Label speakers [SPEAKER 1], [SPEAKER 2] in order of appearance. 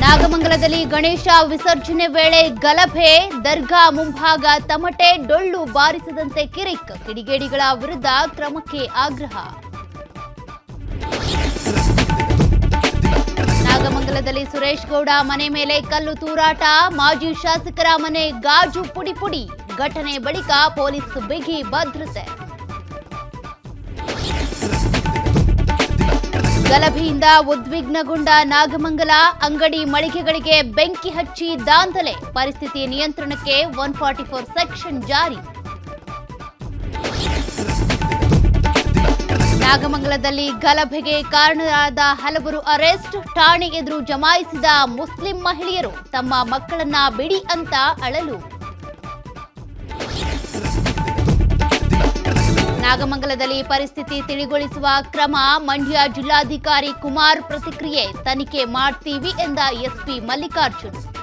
[SPEAKER 1] ನಾಗಮಂಗಲದಲ್ಲಿ ಗಣೇಶ ವಿಸರ್ಜನೆ ವೇಳೆ ಗಲಭೆ ದರ್ಗಾ ಮುಂಭಾಗ ತಮಟೆ ಡೊಳ್ಳು ಬಾರಿಸದಂತೆ ಕಿರಿಕ್ ಕಿಡಿಗೇಡಿಗಳ ವಿರುದ್ಧ ಕ್ರಮಕ್ಕೆ ಆಗ್ರಹ ನಾಗಮಂಗಲದಲ್ಲಿ ಸುರೇಶ್ ಗೌಡ ಮನೆ ಮೇಲೆ ಕಲ್ಲು ತೂರಾಟ ಮಾಜಿ ಶಾಸಕರ ಮನೆ ಗಾಜು ಪುಡಿ ಪುಡಿ ಘಟನೆ ಬಳಿಕ ಪೊಲೀಸ್ ಬಿಗಿ ಭದ್ರತೆ ಗಲಭೆಯಿಂದ ಉದ್ವಿಗ್ನಗೊಂಡ ನಾಗಮಂಗಲ ಅಂಗಡಿ ಮಳಿಗೆಗಳಿಗೆ ಬೆಂಕಿ ಹಚ್ಚಿ ದಾಂಧಲೆ ಪರಿಸ್ಥಿತಿ ನಿಯಂತ್ರಣಕ್ಕೆ ಒನ್ ಫಾರ್ಟಿ ಫೋರ್ ಸೆಕ್ಷನ್ ಜಾರಿ ನಾಗಮಂಗಲದಲ್ಲಿ ಗಲಭೆಗೆ ಕಾರಣರಾದ ಹಲವರು ಅರೆಸ್ಟ್ ಠಾಣೆ ಎದುರು ಜಮಾಯಿಸಿದ ಮುಸ್ಲಿಂ ಮಹಿಳೆಯರು ತಮ್ಮ ಮಕ್ಕಳನ್ನ ಬಿಡಿ ಅಂತ ಅಳಲು ನಾಗಮಂಗಲದಲ್ಲಿ ಪರಿಸ್ಥಿತಿ ತಿಳಿಗೊಳಿಸುವ ಕ್ರಮ ಮಂಡ್ಯ ಜಿಲ್ಲಾಧಿಕಾರಿ ಕುಮಾರ್ ಪ್ರತಿಕ್ರಿಯೆ ತನಿಖೆ ಮಾಡ್ತೀವಿ ಎಂದ ಎಸ್ಪಿ ಮಲ್ಲಿಕಾರ್ಜುನ್